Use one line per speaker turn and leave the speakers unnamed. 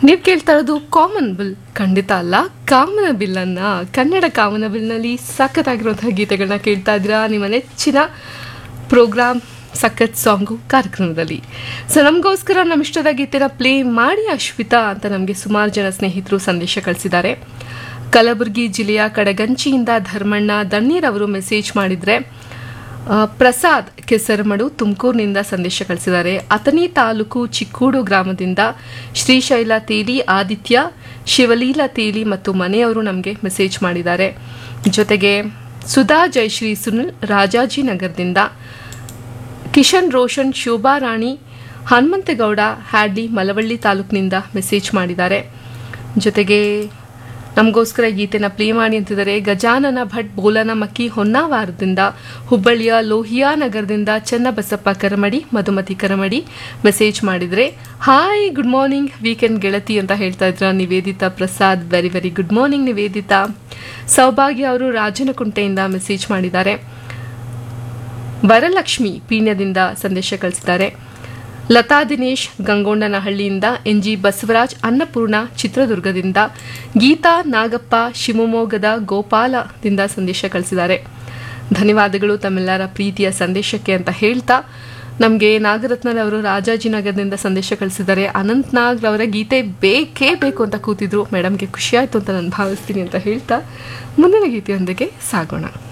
ನೀವು ಕೇಳ್ತಾ ಇರೋದು ಕಾಮನ್ ಬಿಲ್ ಖಂಡಿತ ಅಲ್ಲ ಕಾಮನ ಬಿಲ್ಲನ್ನ ಕನ್ನಡ ಕಾಮನ ಬಿಲ್ನಲ್ಲಿ ಸಖತ್ತಾಗಿರುವಂತಹ ಗೀತೆಗಳನ್ನ ಕೇಳ್ತಾ ಇದ್ದೀರಾ ನಿಮ್ಮ ನೆಚ್ಚಿನ ಪ್ರೋಗ್ರಾಮ್ ಸಖತ್ ಸಾಂಗು ಕಾರ್ಯಕ್ರಮದಲ್ಲಿ ಸೊ ನಮಗೋಸ್ಕರ ನಮ್ಮ ಇಷ್ಟದ ಗೀತೆನ ಪ್ಲೇ ಮಾಡಿ ಅಶ್ವಿತಾ ಅಂತ ನಮಗೆ ಸುಮಾರು ಜನ ಸ್ನೇಹಿತರು ಸಂದೇಶ ಕಳಿಸಿದ್ದಾರೆ ಕಲಬುರಗಿ ಜಿಲ್ಲೆಯ ಕಡಗಂಚಿಯಿಂದ ಧರ್ಮಣ್ಣ ದಣ್ಣೀರ್ ಅವರು ಮೆಸೇಜ್ ಮಾಡಿದರೆ ಆ, ಪ್ರಸಾದ್ ಕೆಸರಮಡು ತುಮಕೂರಿನಿಂದ ಸಂದೇಶ ಕಳಿಸಿದ್ದಾರೆ ಅಥಣಿ ತಾಲೂಕು ಚಿಕ್ಕೂಡು ಗ್ರಾಮದಿಂದ ಶ್ರೀಶೈಲ ತೇಲಿ ಆದಿತ್ಯ ಶಿವಲೀಲ ತೇಲಿ ಮತ್ತು ಮನೆಯವರು ನಮಗೆ ಮೆಸೇಜ್ ಮಾಡಿದ್ದಾರೆ ಜೊತೆಗೆ ಸುಧಾ ಜಯಶ್ರೀ ಸುನಿಲ್ ರಾಜಾಜಿನಗರದಿಂದ ಕಿಶನ್ ರೋಷನ್ ಶೋಭಾ ರಾಣಿ ಹನುಮಂತಗೌಡ ಹ್ಯಾಡ್ಲಿ ಮಲವಳ್ಳಿ ತಾಲೂಕಿನಿಂದ ಮೆಸೇಜ್ ಮಾಡಿದ್ದಾರೆ ಜೊತೆಗೆ ನಮಗೋಸ್ಕರ ಗೀತೆನ ಪ್ಲೇ ಮಾಡಿ ಅಂತಿದ್ದಾರೆ ಗಜಾನನ ಭಟ್ ಬೋಲನ ಮಕ್ಕಿ ಹೊನ್ನಾವಾರದಿಂದ ಹುಬ್ಬಳ್ಳಿಯ ಲೋಹಿಯಾ ನಗರದಿಂದ ಚನ್ನಬಸಪ್ಪ ಕರಮಡಿ ಮಧುಮತಿ ಕರಮಡಿ ಮೆಸೇಜ್ ಮಾಡಿದರೆ ಹಾಯ್ ಗುಡ್ ಮಾರ್ನಿಂಗ್ ವೀಕೆಂಡ್ ಗೆಳತಿ ಅಂತ ಹೇಳ್ತಾ ಇದ್ರ Nivedita Prasad very very good morning Nivedita Soubhagya ಅವರು ರಾಜನಕುಂಟೆಯಿಂದ ಮೆಸೇಜ್ ಮಾಡಿದ್ದಾರೆ ವರಲಕ್ಷ್ಮಿ ಪೀಣ್ಯದಿಂದ ಸಂದೇಶ ಕಳಿಸಿದ್ದಾರೆ ಲತಾ ದಿನೇಶ್ ಗಂಗೊಂಡನಹಳ್ಳಿಯಿಂದ ಎನ್ ಜಿ ಬಸವರಾಜ್ ಅನ್ನಪೂರ್ಣ ಚಿತ್ರದುರ್ಗದಿಂದ ಗೀತಾ ನಾಗಪ್ಪ ಶಿವಮೊಗ್ಗದ ಗೋಪಾಲದಿಂದ ಸಂದೇಶ ಕಳಿಸಿದ್ದಾರೆ ಧನ್ಯವಾದಗಳು ತಮ್ಮೆಲ್ಲರ ಪ್ರೀತಿಯ ಸಂದೇಶಕ್ಕೆ ಅಂತ ಹೇಳ್ತಾ ನಮಗೆ ನಾಗರತ್ನರವರು ರಾಜಾಜಿನಗರದಿಂದ ಸಂದೇಶ ಕಳಿಸಿದ್ದಾರೆ ಅನಂತ್ ನಾಗ್ ಅವರ ಗೀತೆ ಬೇಕೇ ಬೇಕು ಅಂತ ಕೂತಿದ್ರು ಮೇಡಮ್ಗೆ ಖುಷಿ ಆಯಿತು ಅಂತ ನಾನು ಭಾವಿಸ್ತೀನಿ ಅಂತ ಹೇಳ್ತಾ ಮುಂದಿನ ಗೀತೆಯೊಂದಿಗೆ ಸಾಗೋಣ